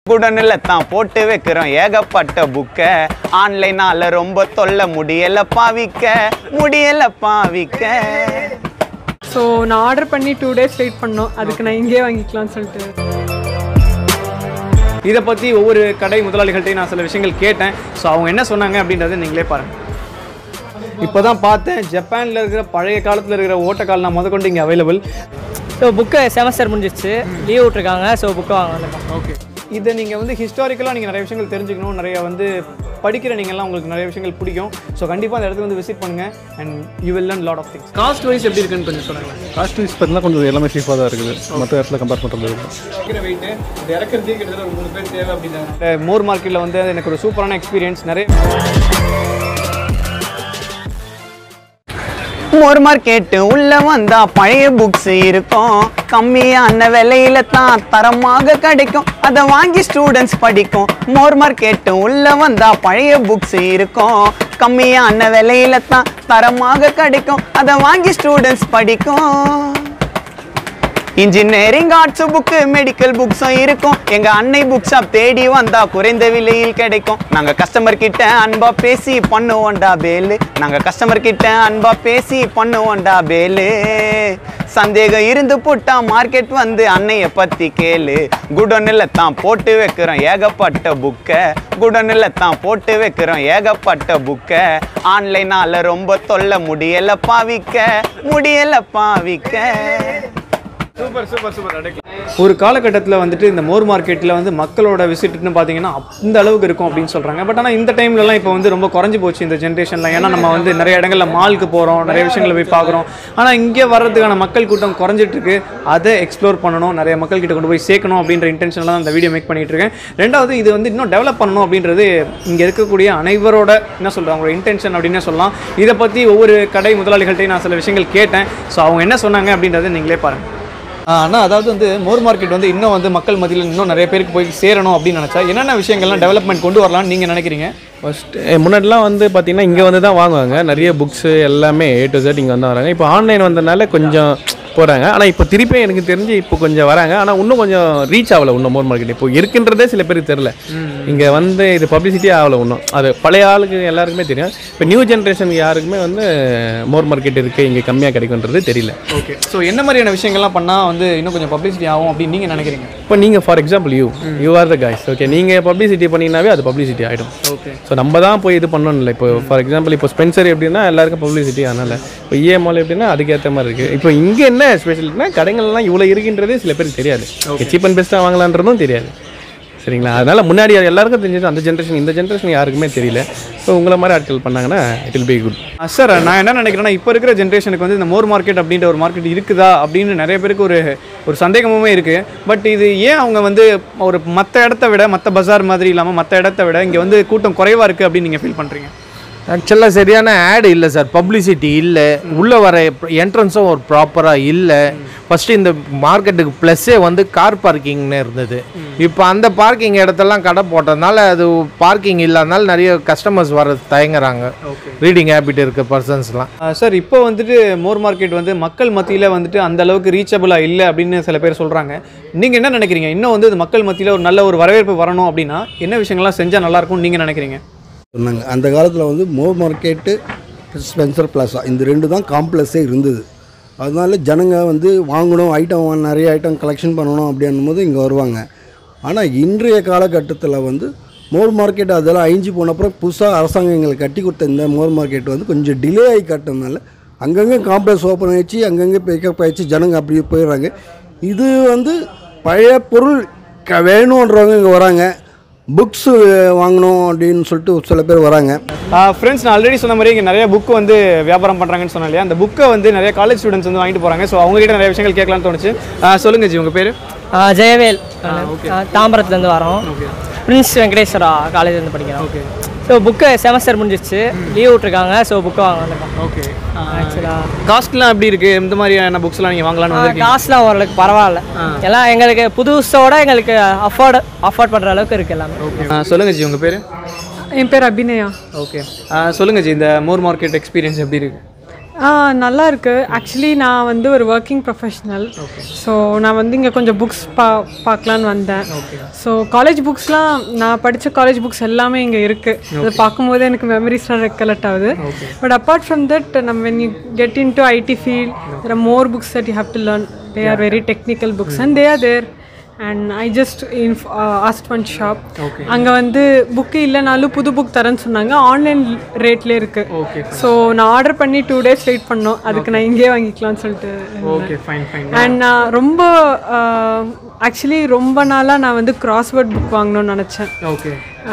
குடனில் தான் போட்டு வைக்கிறோம் ஏகப்பட்ட புக்கை ஆன்லைனால ரொம்ப தொல்ல முடியல பாவிக்க முடியல பாவிக்க ஸோ நான் ஆர்டர் பண்ணி டூ டேஸ் வெயிட் பண்ணோம் அதுக்கு நான் இங்கேயே வாங்கிக்கலாம்னு சொல்லிட்டு இதை பற்றி ஒவ்வொரு கடை முதலாளிகள்ட்டையும் நான் சில விஷயங்கள் கேட்டேன் ஸோ அவங்க என்ன சொன்னாங்க அப்படின்றத நீங்களே பாருங்கள் இப்போ தான் பார்த்தேன் ஜப்பானில் இருக்கிற பழைய காலத்தில் இருக்கிற ஓட்டக்கால் நான் முதற்கொண்டு இங்கே அவைலபிள் ஸோ புக்கு செமஸ்டர் முடிஞ்சிச்சு லீவ் விட்ருக்காங்க ஸோ புக்கு வாங்க வந்திருக்கோம் ஓகே இதை நீங்கள் வந்து ஹிஸ்டாரிக்கலாக நீங்கள் நிறைய விஷயங்கள் தெரிஞ்சுக்கணும் நிறைய வந்து படிக்கிற நீங்கள்லாம் உங்களுக்கு நிறைய விஷயங்கள் பிடிக்கும் ஸோ கண்டிப்பாக அந்த இடத்துக்கு வந்து விசிட் பண்ணுங்கள் and you will learn lot of things cost wise எப்படி இருக்குன்னு கொஞ்சம் சொல்லுங்களேன் காஸ்ட் வைஸ் பார்த்தீங்கன்னா கொஞ்சம் எல்லாமே சீஃபாக தான் இருக்குது மற்ற இடத்துல கம்பேர் பண்ணுறது இருக்கிற வெயிட்டு இது இறக்குறதுக்கு கிட்டத்தட்ட ஒரு மூணு பேர் தேவை அப்படின்னா மோர் மார்க்கெட்டில் வந்து எனக்கு ஒரு சூப்பரான எக்ஸ்பீரியன்ஸ் நிறைய மோர் மார்க்கெட்டு உள்ள வந்தா பழைய புக்ஸ் இருக்கும் கம்மியான விலையில தான் தரமாக கிடைக்கும் அதை வாங்கி ஸ்டூடெண்ட்ஸ் படிக்கும் மோர் மார்க்கெட்டு உள்ள வந்தா பழைய புக்ஸ் இருக்கும் கம்மியான விலையில தான் தரமாக கிடைக்கும் அதை வாங்கி ஸ்டூடெண்ட்ஸ் படிக்கும் இன்ஜினியரிங் ஆர்ட்ஸ் புக்கு மெடிக்கல் புக்ஸும் இருக்கும் எங்க அன்னை புக் ஷாப் தேடி வந்தா குறைந்த விலையில் கிடைக்கும் நாங்க கஸ்டமர் கிட்ட அன்பா பேசி பண்ணுவோண்டா பேலு நாங்க கஸ்டமர் கிட்ட அன்பா பேசி பண்ணுவோண்டா பேலு சந்தேகம் இருந்து போட்டா மார்க்கெட் வந்து அன்னைய பத்தி கேளு குடோனில் தான் போட்டு வைக்கிறோம் ஏகப்பட்ட புக்கை குடோனில் தான் போட்டு வைக்கிறோம் ஏகப்பட்ட புக்கை ஆன்லைனால ரொம்ப தொல்ல முடியல பாவிக்க முடியல பாவிக்க சூப்பர் சூப்பர் சூப்பர் ஒரு காலகட்டத்தில் வந்துட்டு இந்த மோர் மார்க்கெட்டில் வந்து மக்களோட விசிட்னு பார்த்தீங்கன்னா அந்த அளவுக்கு இருக்கும் அப்படின்னு சொல்கிறாங்க பட் ஆனால் இந்த டைம்லலாம் இப்போ வந்து ரொம்ப குறைஞ்சி போச்சு இந்த ஜென்ரேஷனில் ஏன்னா நம்ம வந்து நிறைய இடங்களில் மாலுக்கு போகிறோம் நிறைய விஷயங்களை போய் பார்க்குறோம் ஆனால் இங்கே வர்றதுக்கான மக்கள் கூட்டம் குறைஞ்சிட்டு இருக்கு அதை எக்ஸ்ப்ளோர் பண்ணணும் நிறைய மக்கள் கிட்ட கொண்டு போய் சேர்க்கணும் அப்படின்ற இன்டென்ஷனில் தான் இந்த வீடியோ மேக் பண்ணிட்டு இருக்கேன் ரெண்டாவது இது வந்து இன்னும் டெவலப் பண்ணணும் அப்படின்றது இங்கே இருக்கக்கூடிய அனைவரோட என்ன சொல்கிறாங்க அவங்களோட இன்டென்ஷன் அப்படின்னே சொல்லலாம் இதை பற்றி ஒவ்வொரு கடை முதலாளிகள்ட்டையும் நான் சில விஷயங்கள் கேட்டேன் ஸோ அவங்க என்ன சொன்னாங்க அப்படின்றத நீங்களே பாருங்கள் ஆனால் அதாவது வந்து மோர் மார்க்கெட் வந்து இன்னும் வந்து மக்கள் மத்தியில் இன்னும் நிறைய பேருக்கு போய் சேரணும் அப்படின்னு நினச்சா என்னென்ன விஷயங்கள்லாம் டெவலப்மெண்ட் கொண்டு வரலாம்னு நீங்கள் நினைக்கிறீங்க ஃபர்ஸ்ட் முன்னாடிலாம் வந்து பார்த்தீங்கன்னா இங்கே வந்து தான் வாங்குவாங்க நிறைய புக்ஸு எல்லாமே ஏ டு Z இங்கே வந்து வராங்க இப்போ ஆன்லைன் வந்தனால கொஞ்சம் போகிறாங்க ஆனால் இப்போ திருப்பி எனக்கு தெரிஞ்சு இப்போ கொஞ்சம் வராங்க ஆனால் இன்னும் கொஞ்சம் ரீச் ஆகல இன்னும் மோர் மார்க்கெட் இப்போ இருக்குன்றதே சில பேருக்கு தெரில இங்கே வந்து இது பப்ளிசிட்டி ஆகல இன்னும் அது பழைய ஆளுக்கு எல்லாருக்குமே தெரியும் இப்போ நியூ ஜென்ரேஷன் யாருக்குமே வந்து மோர் மார்க்கெட் இருக்குது இங்கே கம்மியாக கிடைக்குன்றது தெரியல ஓகே ஸோ என்ன மாதிரியான விஷயங்கள்லாம் பண்ணால் வந்து இன்னும் கொஞ்சம் பப்ளிசிட்டி ஆகும் அப்படின்னு நீங்கள் நினைக்கிறீங்க இப்போ நீங்கள் for example you you are the guys okay நீங்கள் பப்ளிசிட்டி பண்ணிங்கனாவே அது பப்ளிசிட்டி ஆகிடும் ஓகே ஸோ நம்ம தான் போய் இது பண்ணணும் இல்லை இப்போ ஃபார் எக்ஸாம்பிள் இப்போ ஸ்பென்சர் எப்படின்னா எல்லாருக்கும் பப்ளிசிட்டி அதனால் இப்போ இஎம்ஆல் எப்படின்னா அதுக்கேற்ற மாதிரி இருக்குது இப்போ இங்கே என்ன ஸ்பெஷல்னா கடைகள்லாம் இவ்வளோ இருக்குன்றதே சில பேருக்கு தெரியாது சீப் அண்ட் பெஸ்ட்டாக வாங்கலான்றதும் தெரியாது சரிங்களா அதனால் முன்னாடி அது எல்லாருக்கும் தெரிஞ்சது அந்த ஜென்ரேஷன் இந்த ஜென்ரேஷன் யாருக்குமே தெரியல ஸோ உங்களை மாதிரி ஆட்கள் பண்ணாங்கன்னா it will be good sir நான் என்ன நினைக்கிறேன்னா இப்போ இருக்கிற ஜென்ரேஷனுக்கு வந்து இந்த மோர் மார்க்கெட் அப்படின்ற ஒரு மார்க்கெட் இருக்குதா அப்படின்னு நிறைய பேருக்கு ஒரு ஒரு சந்தேகமுமே இருக்குது பட் இது ஏன் அவங்க வந்து ஒரு மற்ற இடத்த விட மற்ற பஜார் மாதிரி இல்லாமல் மற்ற இடத்த விட இங்கே வந்து கூட்டம் குறைவாக இருக்குது அப்படின்னு நீங்கள் ஃபீல் பண்ணுறீங்க ஆக்சுவலாக சரியான ஆடு இல்லை சார் பப்ளிசிட்டி இல்லை உள்ளே வர என்ட்ரன்ஸும் ஒரு ப்ராப்பராக இல்லை ஃபஸ்ட்டு இந்த மார்க்கெட்டுக்கு ப்ளஸ்ஸே வந்து கார் பார்க்கிங்னு இருந்தது இப்போ அந்த பார்க்கிங் இடத்தெல்லாம் கடை போட்டதுனால அது பார்க்கிங் இல்லாதனால நிறைய கஸ்டமர்ஸ் வர தயங்குறாங்க ரீடிங் ஹேபிட் இருக்க பர்சன்ஸ்லாம் சார் இப்போ வந்துட்டு மோர் மார்க்கெட் வந்து மக்கள் மத்தியில் வந்துட்டு அந்த அளவுக்கு ரீச்சபிளாக இல்லை அப்படின்னு சில பேர் சொல்கிறாங்க நீங்கள் என்ன நினைக்கிறீங்க இன்னும் வந்து இது மக்கள் மத்தியில் ஒரு நல்ல ஒரு வரவேற்பு வரணும் அப்படின்னா என்ன விஷயங்கள்லாம் செஞ்சால் நல்லாயிருக்கும்னு நீங்கள் நினைக்கிறீங்க சொன்னாங்க அந்த காலத்தில் வந்து மோர் மார்க்கெட்டு ஸ்பென்சர் பிளாஸா இந்த ரெண்டு தான் காம்ப்ளெக்ஸே இருந்தது அதனால ஜனங்க வந்து வாங்கணும் ஐட்டம் நிறைய ஐட்டம் கலெக்ஷன் பண்ணணும் அப்படின்னும் போது இங்கே வருவாங்க ஆனால் இன்றைய காலகட்டத்தில் வந்து மோர் மார்க்கெட் அதெல்லாம் அழிஞ்சு போன அப்புறம் புதுசாக அரசாங்கம் எங்களுக்கு கட்டி கொடுத்த இந்த மோர் மார்க்கெட் வந்து கொஞ்சம் டிலே ஆகி கட்டினதுனால அங்கங்கே காம்ப்ளெக்ஸ் ஓப்பன் ஆயிடுச்சு அங்கங்கே பிக்கப் ஆயிடுச்சு ஜனங்க அப்படியே போயிடுறாங்க இது வந்து பழைய பொருள் க வேணுன்றவங்க இங்கே வராங்க புக்ஸு வாங்கணும் அப்படின்னு சொல்லிட்டு ஒரு சில பேர் வராங்க ஃப்ரெண்ட்ஸ் நான் ஆல்ரெடி சொன்ன மாதிரி இங்கே நிறைய புக் வந்து வியாபாரம் பண்ணுறாங்கன்னு சொன்னேன் இல்லையா அந்த புக்கை வந்து நிறைய காலேஜ் ஸ்டூடெண்ட்ஸ் வந்து வாங்கிட்டு போகிறாங்க ஸோ அவங்ககிட்ட நிறைய விஷயங்கள் கேட்கலாம்னு தோணுச்சு ஆ, சொல்லுங்க ஜி உங்கள் பேர் ஆ, ஜெயவேல் ஆ, தாம்பரத்துலேருந்து வரோம் பிரின்ஸ் வெங்கடேஸ்வரா காலேஜ்லேருந்து படிக்கிறோம் ஓகே ஸோ புக்கு செமஸ்டர் முடிஞ்சிச்சு லீவ் விட்ருக்காங்க ஸோ புக்கு வாங்க வந்திருக்கோம் ஓகே ஆக்சுவலாக காஸ்ட்லாம் எப்படி இருக்குது இந்த மாதிரியான புக்ஸ்லாம் நீங்கள் வாங்கலாம்னு வந்திருக்கீங்க காசுலாம் ஓரளவுக்கு பரவாயில்ல எல்லாம் எங்களுக்கு புதுசோட எங்களுக்கு அஃபோர்டு அஃபோர்ட் பண்ணுற அளவுக்கு இருக்குது எல்லாமே ஆ, சொல்லுங்க ஜி உங்கள் பேர் என் பேர் அபிநயா ஓகே சொல்லுங்க ஜி இந்த மோர் மார்க்கெட் எக்ஸ்பீரியன்ஸ் எப்படி இருக்கு ஆ நல்லா இருக்கு ஆக்சுவலி நான் வந்து ஒரு ஒர்க்கிங் ப்ரொஃபஷனல் ஸோ நான் வந்து இங்கே கொஞ்சம் புக்ஸ் பா பார்க்கலான்னு வந்தேன் ஸோ காலேஜ் புக்ஸ்லாம் நான் படித்த காலேஜ் புக்ஸ் எல்லாமே இங்கே இருக்குது அது பார்க்கும்போது எனக்கு மெமரிஸ்லாம் ரெக்கலெக்ட் ஆகுது பட் அப்பார்ட் ஃப்ரம் தட் நம்ம when you get into IT field there are more books that you have to learn they are very technical books and they are there and I just இன்ஃப் ஆஸ்ட் one shop அங்கே வந்து book இல்லைனாலும் புது book தரேன்னு சொன்னாங்க online ரேட்லேயே இருக்கு ஓகே ஸோ நான் ஆர்டர் பண்ணி டூ டேஸ் வெயிட் பண்ணோம் அதுக்கு நான் இங்கேயே வாங்கிக்கலாம்னு சொல்லிட்டு ஓகே ஃபைன் ஃபைன் அண்ட் நான் ரொம்ப ஆக்சுவலி ரொம்ப நாளாக நான் வந்து கிராஸ்வேர்ட் புக் வாங்கணும்னு நினச்சேன் ஓகே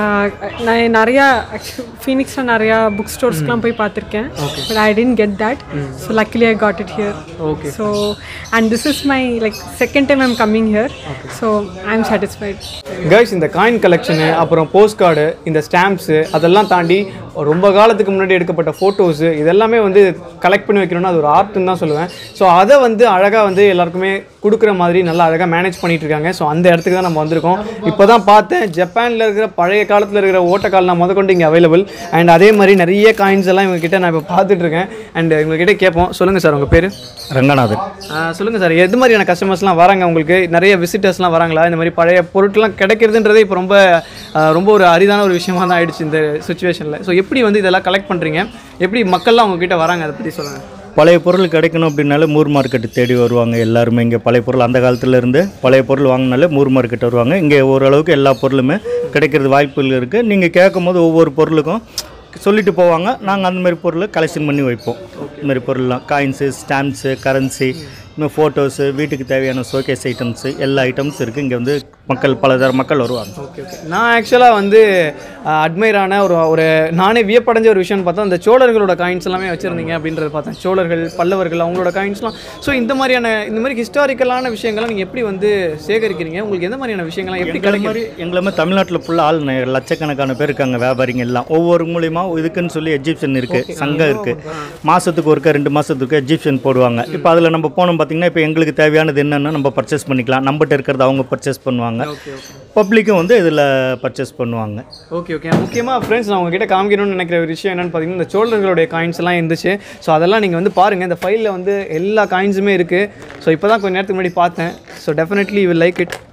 நான் நிறையா ஃபீனிக்ஸில் நிறையா புக் ஸ்டோர்ஸ்க்குலாம் போய் பார்த்துருக்கேன் but I didn't get that so luckily I got it here Okay. So and this is my like second time I'm coming here so I am satisfied guys இந்த coin கலெக்ஷனு அப்புறம் post card இந்த stamps அதெல்லாம் தாண்டி ரொம்ப காலத்துக்கு முன்னாடி எடுக்கப்பட்ட ஃபோட்டோஸு இதெல்லாமே வந்து கலெக்ட் பண்ணி வைக்கணும்னா அது ஒரு ஆர்ட்னு தான் சொல்லுவேன் ஸோ அதை வந்து அழகாக வந்து எல்லாருக்குமே கொடுக்குற மாதிரி நல்லா அழகாக மேனேஜ் பண்ணிட்டு இருக்காங்க ஸோ அந்த இடத்துக்கு தான் நம்ம வந்திருக்கோம் இப்போ தான் பார்த்தேன் ஜப்பானில் இருக்கிற பழைய காலத்தில் இருக்கிற ஓட்டக்கால் நான் முதற்கொண்டு இங்கே அவைலபிள் அண்ட் அதே மாதிரி நிறைய காயின்ஸ் எல்லாம் இவங்க கிட்ட நான் இப்போ பார்த்துட்டு இருக்கேன் அண்ட் இவங்ககிட்ட கேட்போம் சொல்லுங்கள் சார் உங்கள் பேர் ரங்கநாதன் சொல்லுங்கள் சார் எது மாதிரியான கஸ்டமர்ஸ்லாம் வராங்க உங்களுக்கு நிறைய விசிட்டர்ஸ்லாம் வராங்களா இந்த மாதிரி பழைய பொருட்கள்லாம் கிடைக்கிறதுன்றதே இப்போ ரொம்ப ஆஹ் ரொம்ப ஒரு அரிதான ஒரு விஷயமா தான் ஆயிடுச்சு இந்த சுச்சுவேஷனில் ஸோ எப்படி வந்து இதெல்லாம் கலெக்ட் பண்ணுறீங்க எப்படி மக்கள்லாம் உங்ககிட்ட வராங்க அதை பற்றி சொல்லுங்கள் பழைய பொருள் கிடைக்கணும் அப்படின்னாலே மூர் மார்க்கெட்டு தேடி வருவாங்க எல்லாருமே இங்கே பழைய பொருள் அந்த காலத்துல இருந்து பழைய பொருள் வாங்கினாலே மூர் மார்க்கெட் வருவாங்க இங்கே ஓரளவுக்கு எல்லா பொருளுமே கிடைக்கிறது வாய்ப்புகள் இருக்குது நீங்கள் கேட்கும் போது ஒவ்வொரு பொருளுக்கும் சொல்லிட்டு போவாங்க நாங்கள் அந்த மாதிரி பொருளை கலெக்ஷன் பண்ணி வைப்போம் இந்த மாதிரி பொருள்லாம் காயின்ஸு ஸ்டாம்ப்ஸு கரன்சி இன்னும் ஃபோட்டோஸு வீட்டுக்கு தேவையான ஷோகேஸ் ஐட்டம்ஸு எல்லா ஐட்டம்ஸ் இருக்குது இங்கே வந்து மக்கள் பலதர மக்கள் வருவாங்க ஓகே ஓகே நான் ஆக்சுவலாக வந்து அட்மைர் ஆன ஒரு ஒரு நானே வியப்படைஞ்ச ஒரு விஷயம்னு பார்த்தா அந்த சோழர்களோட காயின்ஸ் எல்லாமே வச்சுருந்தீங்க அப்படின்றத பார்த்தேன் சோழர்கள் பல்லவர்கள் அவங்களோட காயின்ஸ்லாம் ஸோ இந்த மாதிரியான இந்த மாதிரி ஹிஸ்டாரிக்கலான விஷயங்கள்லாம் நீங்கள் எப்படி வந்து சேகரிக்கிறீங்க உங்களுக்கு எந்த மாதிரியான விஷயங்கள்லாம் எப்படி எங்களை கிடைக்கும் மாதிரி எங்களை மாதிரி தமிழ்நாட்டில் ஃபுல்லாக ஆள் நெ- லட்சக்கணக்கான பேர் இருக்காங்க வியாபாரிங்க எல்லாம் ஒவ்வொரு மூலியமா இதுக்குன்னு சொல்லி எஜிப்ஷன் இருக்குது சங்கம் இருக்குது மாதத்துக்கு ஒருக்க ரெண்டு மாதத்துக்கு எஜிப்ஷன் போடுவாங்க இப்போ அதில் நம்ம போனோம் பார்த்தீங்கன்னா இப்போ எங்களுக்கு தேவையானது என்னென்னா நம்ம பர்ச்சேஸ் பண்ணிக்கலாம் நம்மகிட்ட இருக்கிறத அவங்க பர்ச்சேஸ் பண்ணுவாங்க பப்ளிக்கும் வந்து இதில் பர்ச்சேஸ் பண்ணுவாங்க ஓகே ஓகே முக்கியமாக ஃப்ரெண்ட்ஸ் நான் உங்ககிட்ட காமிக்கணும்னு நினைக்கிற ஒரு விஷயம் என்னன்னு பார்த்தீங்கன்னா இந்த சோழர்களுடைய காயின்ஸ் எல்லாம் இருந்துச்சு ஸோ அதெல்லாம் நீங்கள் வந்து பாருங்கள் இந்த ஃபைலில் வந்து எல்லா காயின்ஸுமே இருக்குது ஸோ இப்போ தான் கொஞ்ச நேரத்துக்கு முன்னாடி பார்த்தேன் so definitely will like it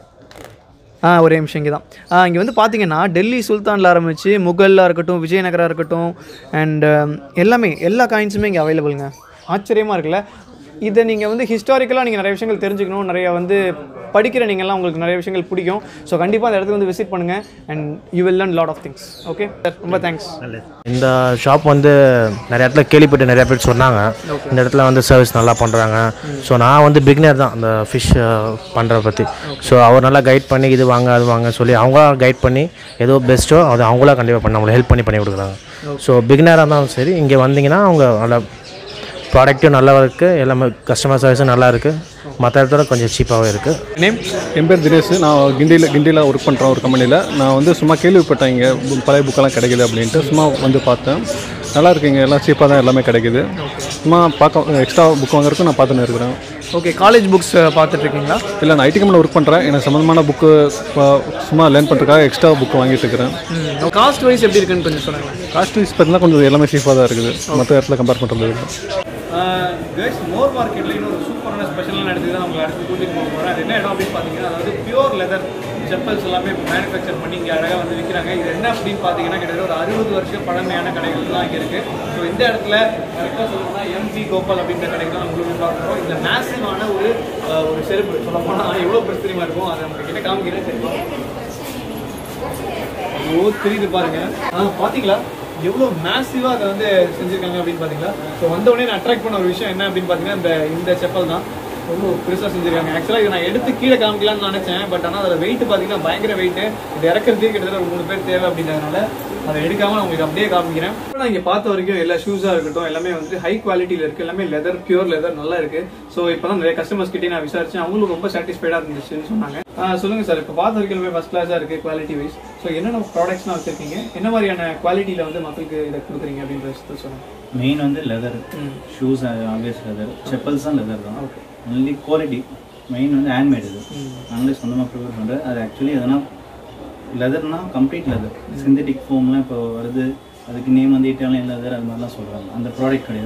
ஆ ஒரே நிமிஷம் இங்கே தான் இங்கே வந்து பார்த்தீங்கன்னா டெல்லி சுல்தானில் ஆரம்பித்து முகல்லாக இருக்கட்டும் விஜயநகரா இருக்கட்டும் அண்ட் எல்லாமே எல்லா காயின்ஸுமே இங்கே அவைலபிளுங்க ஆச்சரியமாக இருக்குல்ல இதை நீங்கள் வந்து ஹிஸ்டாரிக்கலாக நீங்கள் நிறைய விஷயங்கள் தெரிஞ்சுக்கணும் நிறைய வந்து படிக்கிற நீங்கள்லாம் உங்களுக்கு நிறைய விஷயங்கள் பிடிக்கும் ஸோ கண்டிப்பாக அந்த இடத்துக்கு வந்து விசிட் பண்ணுங்கள் and you will learn lot of things okay ரொம்ப தேங்க்ஸ் இந்த ஷாப் வந்து நிறைய இடத்துல கேள்விப்பட்டு நிறைய பேர் சொன்னாங்க இந்த இடத்துல வந்து சர்வீஸ் நல்லா பண்ணுறாங்க ஸோ நான் வந்து பிகினர் தான் அந்த ஃபிஷ் பண்ணுறத பற்றி ஸோ அவர் நல்லா கைட் பண்ணி இது வாங்க அது வாங்க சொல்லி அவங்களா கைட் பண்ணி ஏதோ பெஸ்ட்டோ அது அவங்களா கண்டிப்பாக பண்ண அவங்களை ஹெல்ப் பண்ணி பண்ணி கொடுக்குறாங்க ஸோ பிகினராக இருந்தாலும் சரி இங்கே வந்தீங்கன்னா அவங்க நல்லா ப்ராடக்ட்டும் நல்லா இருக்குது எல்லாமே கஸ்டமர் சர்வீஸும் நல்லா இருக்குது மற்ற இடத்தோட கொஞ்சம் சீப்பாகவே இருக்குது நேம் என் பேர் தினேஷ் நான் கிண்டியில் கிண்டியில் ஒர்க் பண்ணுறேன் ஒரு கம்பெனியில் நான் வந்து சும்மா கேள்விப்பட்டேன் இங்கே பு- பழைய புக்கெல்லாம் கிடைக்குது அப்படின்ட்டு சும்மா வந்து பார்த்தேன் நல்லா இருக்கு இங்கே எல்லாம் சீப்பாக தான் எல்லாமே கிடைக்குது சும்மா பார்க்க எக்ஸ்ட்ரா புக் வாங்குறதுக்கும் நான் பார்த்துன்னு இருக்கிறேன் ஓகே காலேஜ் புக்ஸ் பார்த்துட்டு இருக்கீங்களா இல்லை நான் ஐடி கம்பெனியில் ஒர்க் பண்ணுறேன் எனக்கு சம்மந்தமான புக்கு சும்மா லேர்ன் பண்ணுறதுக்காக எக்ஸ்ட்ரா புக்கு வாங்கிட்டு இருக்கிறேன் காஸ்ட் வைஸ் எப்படி இருக்குன்னு கொஞ்சம் சொல்லுங்கள் காஸ்ட் வைஸ் பார்த்தீங்கன்னா கொஞ்சம் எல்லாமே சீப்பாக தான் இருக்குது மற்ற இடத்துல கம்பேர் பண்ணுறது கைஸ் மோர் மார்க்கெட்டில் இன்னொரு சூப்பரான ஸ்பெஷலான இடத்துக்கு தான் உங்களை அடுத்து கூட்டிகிட்டு போக போகிறேன் அது என்ன இடம் அப்படின்னு பார்த்தீங்கன்னா அதாவது பியூர் லெதர் செப்பல்ஸ் எல்லாமே மேனுஃபேக்சர் பண்ணி இங்கே அழகாக வந்து விற்கிறாங்க இது என்ன அப்படின்னு பார்த்தீங்கன்னா கிட்டத்தட்ட ஒரு அறுபது வருஷம் பழமையான கடைகள் தான் இங்கே இருக்குது ஸோ இந்த இடத்துல கரெக்டாக சொல்லணும்னா எம்பி கோபால் அப்படின்ற கடைக்கு தான் உங்களுக்கு பார்க்குறோம் இந்த மேசிவான ஒரு அஹ், ஒரு செருப்பு சொல்ல போனால் எவ்வளோ பிரச்சனையாக இருக்கும் அதை நம்ம கிட்ட காமிக்கிறேன் சரி ஓ தெரியுது பாருங்க ஆ பாத்தீங்களா எவ்வளோ மேசிவாக அதை வந்து செஞ்சுருக்காங்க அப்படின்னு பார்த்தீங்களா ஸோ வந்த உடனே நான் அட்ராக்ட் பண்ண ஒரு விஷயம் என்ன அப்படின்னு பார்த்தீங்கன்னா இந்த இந்த செப்பல் தான் ரொம்ப பெருசாக செஞ்சுருக்காங்க ஆக்சுவலாக இதை நான் எடுத்து கீழே காமிக்கலாம்னு நினச்சேன் பட் ஆனால் அதில் வெயிட் பார்த்தீங்கன்னா பயங்கர வெயிட் இது இறக்குறதுக்கு கிட்டத்தட்ட ஒரு மூணு பேர் தேவை அப்படின்றதுனால அதை எடுக்காம நான் உங்களுக்கு அப்படியே காமிக்கிறேன் நான் இங்கே பார்த்த வரைக்கும் எல்லா ஷூஸாக இருக்கட்டும் எல்லாமே வந்து ஹை குவாலிட்டியில் இருக்குது எல்லாமே லெதர் பியூர் லெதர் நல்லா இருக்கு ஸோ இப்போ தான் நிறைய கஸ்டமர்ஸ் கிட்டே நான் விசாரிச்சேன் அவங்களும் ரொம்ப சாட்டிஸ்ஃபைடாக இருந்துச்சுன்னு சொன்னாங்க ஆ, சொல்லுங்க சார் இப்போ பார்த்த வரைக்கும் எல்லாமே ஃபஸ்ட் கிளாஸாக இருக்குது குவாலிட்டி வைஸ் ஸோ என்னென்ன ப்ராடக்ட்ஸ்லாம் வச்சிருக்கீங்க என்ன மாதிரியான குவாலிட்டியில் வந்து மக்களுக்கு இதை கொடுக்குறீங்க அப்படின்ற விஷயத்த சொல்லுங்க மெயின் வந்து லெதர் ஷூஸ் ஆல்வேஸ் லெதர் செப்பல்ஸும் லெதர் தான் ஒன்லி குவாலிட்டி மெயின் வந்து ஹேண்ட்மேட் இது நாங்களே சொந்தமாக ப்ரிப்பேர் பண்ணுறது அது ஆக்சுவலி எதனா லெதர்னா கம்ப்ளீட் லெதர் சிந்தட்டிக் ஃபோம்லாம் இப்போ வருது அதுக்கு நேம் வந்து இட்டாலியன் லெதர் அது மாதிரிலாம் சொல்கிறாங்க அந்த ப்ராடக்ட் கிடையாது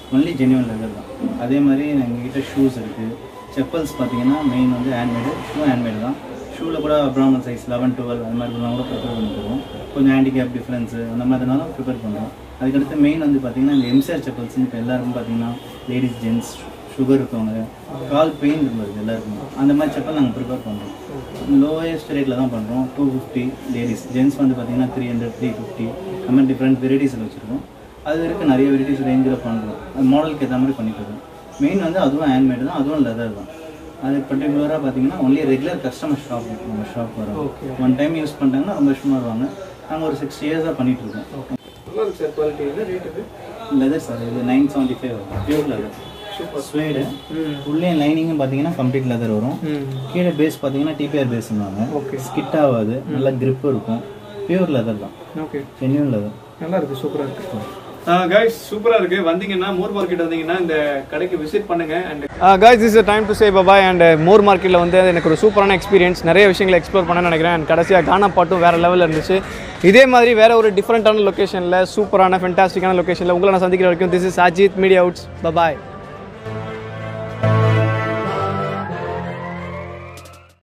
ஒன்லி ஜென்யூன் லெதர் தான் அதே மாதிரி எங்ககிட்ட ஷூஸ் இருக்குது செப்பல்ஸ் பார்த்தீங்கன்னா மெயின் வந்து ஹேண்ட்மேடு ஷூ ஹேண்ட்மேடு தான் ஷூவில் கூட ப்ரௌன் சைஸ் லெவன் டுவெல் அந்த மாதிரிலாம் கூட ப்ரிப்பேர் பண்ணி தருவோம் கொஞ்சம் ஹேண்டிகேப் டிஃப்ரென்ஸு அந்த மாதிரினாலும் ப்ரிப்பேர் பண்ணுறோம் அதுக்கடுத்து மெயின் வந்து பார்த்தீங்கன்னா இந்த எம்சிஆர் செப்பல்ஸ் இப்போ எல்லாருக்கும் பார்த்தீங்கன்னா லேடிஸ் ஜென்ட்ஸ் சுகர் இருக்கவங்க கால் பெயின் இருந்தது எல்லாருக்குமே அந்த மாதிரி செப்பல் நாங்கள் ப்ரிப்பேர் பண்ணுறோம் லோயஸ்ட் ரேட்டில் தான் பண்ணுறோம் டூ ஃபிஃப்டி லேடிஸ் ஜென்ட்ஸ் வந்து பார்த்தீங்கன்னா த்ரீ ஹண்ட்ரட் த்ரீ ஃபிஃப்டி அந்த மாதிரி டிஃப்ரெண்ட் வெரைட்டிஸில் வச்சுருக்கோம் அது இருக்க நிறைய வெரைட்டிஸ் ரேஞ்சில் பண்ணுறோம் அது மாடலுக்கு ஏற்ற மாதிரி பண்ணி தரோம் மெயின் வந்து அதுவும் ஹேண்ட்மேடு தான் அதுவும் லெதர் தான் அது பர்டிகுலராக பார்த்தீங்கன்னா ஒன்லி ரெகுலர் கஸ்டமர் ஷாப் நம்ம ஷாப் வரும் ஒன் டைம் யூஸ் பண்ணிட்டாங்கன்னா ரொம்ப வருஷமாக வருவாங்க நாங்கள் ஒரு சிக்ஸ் இயர்ஸாக பண்ணிட்டு இருக்கோம் நல்லா இருக்கு சார் குவாலிட்டி இது ரேட்டு லெதர் சார் இது நைன் செவன்ட்டி ஃபைவ் வரும் பியூர் லெதர் ஸ்வேடு உள்ளே லைனிங்கும் பார்த்தீங்கன்னா கம்ப்ளீட் லெதர் வரும் கீழே பேஸ் பார்த்தீங்கன்னா டிபிஆர் பேஸ்னுவாங்க ஸ்கிட் ஆகாது நல்லா grip இருக்கும் பியூர் லெதர் தான் ஓகே ஜென்யூன் லெதர் நல்லா இருக்கு சூப்பரா இருக்கு கைஸ் சூப்பரா இருக்கு வந்தீங்கன்னா மோர் மார்க்கெட் வந்தீங்கன்னா இந்த கடைக்கு விசிட் பண்ணுங்க and guys is time to say bye bye and more மார்க்கெட்டில் வந்து எனக்கு ஒரு சூப்பரான எக்ஸ்பீரியன்ஸ் நிறைய விஷயங்களை எக்ஸ்ப்ளோர் பண்ண நினைக்கிறேன் அண்ட் கடைசியாக கானா பாட்டும் வேற லெவலில் இருந்துச்சு இதே மாதிரி வேற ஒரு டிஃப்ரெண்ட்டான லொக்கேஷனில் சூப்பரான ஃபென்டாஸ்டிக்கான லொக்கேஷனில் உங்களை நான் சந்திக்கிற வரைக்கும் this is Ajith media outs bye bye